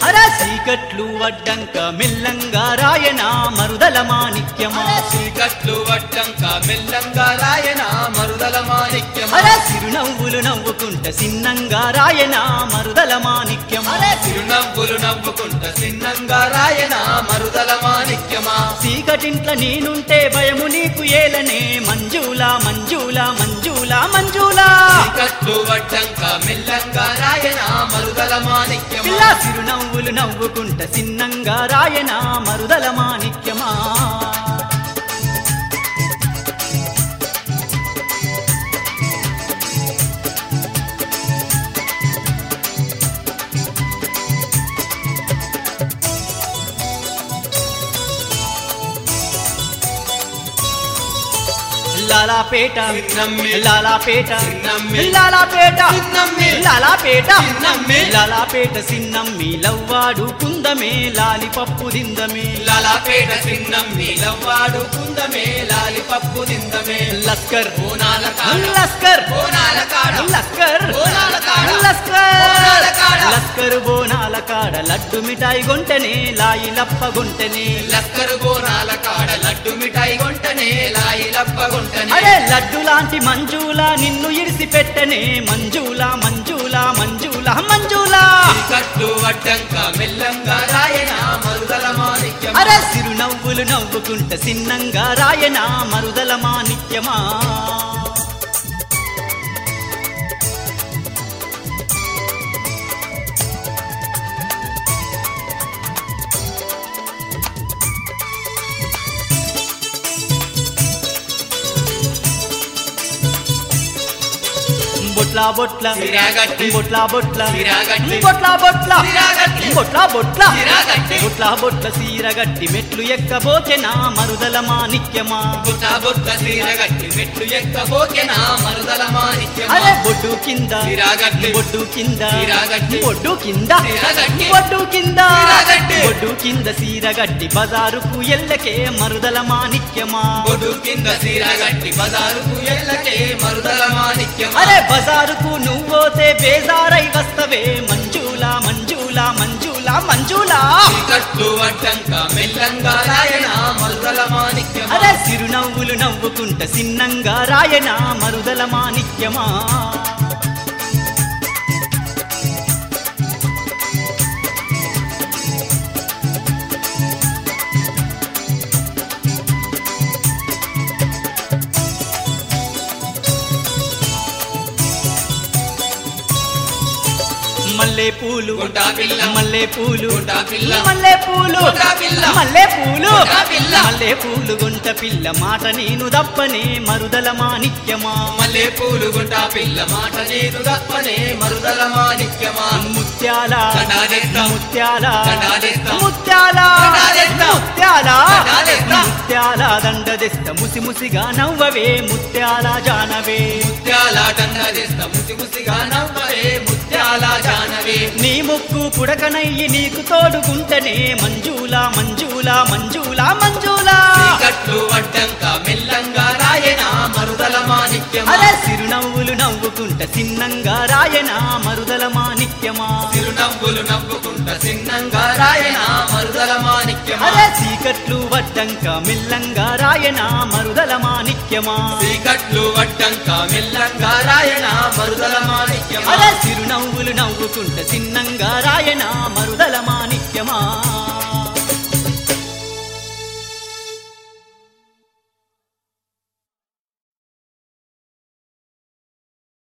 అర చీకట్లు వడ్డంక మెల్లంగా రాయన మరుదల మాణిక్యమా చీకట్లు వడ్డంక మెల్లంగా రాయన మరుదల మాణిక్యమా అర చిరునవ్వులు నవ్వుకుంట సిన్నంగా రాయన మరుదల మాణిక్యమా చిరునవ్వులు నవ్వుకుంట చిన్నంగా రాయన మరుదల మాణిక్యమా చీకటింట్ల నేనుంటే భయము నీకు ఏలనే మంజులా మంజులా మంజులా మంజులా చీకట్లు వడ్డంక మెల్లంగా రాయన మరుదల మాణిక్యమా పిల్ల చిరునవ్వులు నవ్వుకుంట సిన్నంగా రాయన మరుదల మాణిక్యమా లాలాపేట చిన్నమ్మి. లాలాపేట చిన్నమ్మి. లాలాపేట చిన్నమ్మి. లాలాపేట చిన్నమ్మి. లాలాపేట సిన్నమ్మి లవ్వాడు కుందమే లాలిపప్పు దిందమే లలాపేట చిన్నమ్మి లవ్వాడు కుందమే లాలిపప్పు నిందమే లస్కర్ బోనాల కాడ లస్కర్ బోనాల కాడ లస్కర్ బోనాల కాడ. లస్కర్ బోనాల కాడ. లస్కర్ బోనాల కాడ లడ్డు మిఠాయి గొంటనే లాయి లప్ప గుంటనే లక్కరు బోనాల కాడ లడ్డు మిఠాయి గొంటనే లాయి లప్ప గొంటనే అరే లడ్డు లాంటి మంజులా నిన్ను ఇడిసి పెట్టనే మంజులా మంజులా మంజులా మంజులా కట్టు వడ్డంక మెల్లంగా రాయన మరుదల మాణిక్యం అరే సిరునవ్వులు నవ్వుకుంట సిన్నంగా రాయన మరుదల మాణిక్యమా బొట్లా బొట్ల సిరాగట్టి. బొట్లా బొట్ల సిరాగట్టి. బొట్లా బొట్ల సిరాగట్టి. బొట్లా బొట్ల సిరాగట్టి. బొట్లా బొట్ల సీరగట్టి మెట్లు ఎక్కబోచెనా మరుదల మాణిక్యమా బుట్ట బుట్ట సీరగట్టి మెట్లు ఎక్కబోకెనా మరుదల మాణిక్యం అరే బొడ్డు కింద సిరాగట్టి. బొడ్డు కింద సిరాగట్టి. బొడ్డు కింద సిరాగట్టి. బొడ్డు కింద సిరాగట్టి. బొడ్డు కింద సీరగట్టి బజారుకు ఎల్లకే మరుదల మాణిక్యమా బొడు కింద సీరగట్టి బజారుకు ఎల్లకే మరుదల మాణిక్యం అరే బజారుకు నువ్వోతే బేజారై వస్తవే మంజులా మంజులా మంజులా మంజులా కట్టు వడ్డంక మెల్లంగా రాయన మరుదల మాణిక్యం అరే సిరునవ్వులు నవ్వుకుంట సిన్నంగా రాయన మరుదల మాణిక్యమా మల్లె పూలు గుంటా పిల్ల. మల్లె పూలు గుంటా పిల్ల. మల్లె పూలు గుంటా పిల్ల. మల్లె పూలు గుంటా పిల్ల. మల్లె పూలు గుంట పిల్ల మాట నేను దప్పనే మరుదల మాణిక్యమా మల్లె పూలు గుంటా పిల్ల మాట నేను తప్పనే మరుదల మాణిక్యమా ముత్యాల దండాలేస్తా. ముత్యాల దండాలేస్తా. ముత్యాల దండాలేస్తా. ముత్యాల దండాలేస్తా. ముత్యాల దండదిస్త ముసి ముసిగా నవ్వవే ముత్యాల జానవే ముత్యాలాటన్నదిస్త ముసి ముసిగా నవ్వరే ముత్యాల జానవే నీ ముక్కు పుడకనయ్యి నీకు తోడుకుంటనే మంజులా మంజులా మంజులా మంజులా కట్లు వడ్డంక మెల్లంగా రాయన మరుదల మాణిక్యమా అరే సిరునవ్వులు నవ్వుకుంట సిన్నంగా రాయన మరుదల మాణిక్యమా చిరునవ్వులు నవ్వుకుంట చిన్నంగా రాయన మరుదల మాణిక్యమా అరే చీకట్లు వడ్డంక మెల్లంగా రాయన మరుదల మాణిక్యమా చీకట్లు వడ్డంక మెల్లంగా రాయన మరుదల మాణిక్యమా అరే చిరునవ్వులు నవ్వుకుంట చిన్నంగా రాయన మరుదల మాణిక్యమా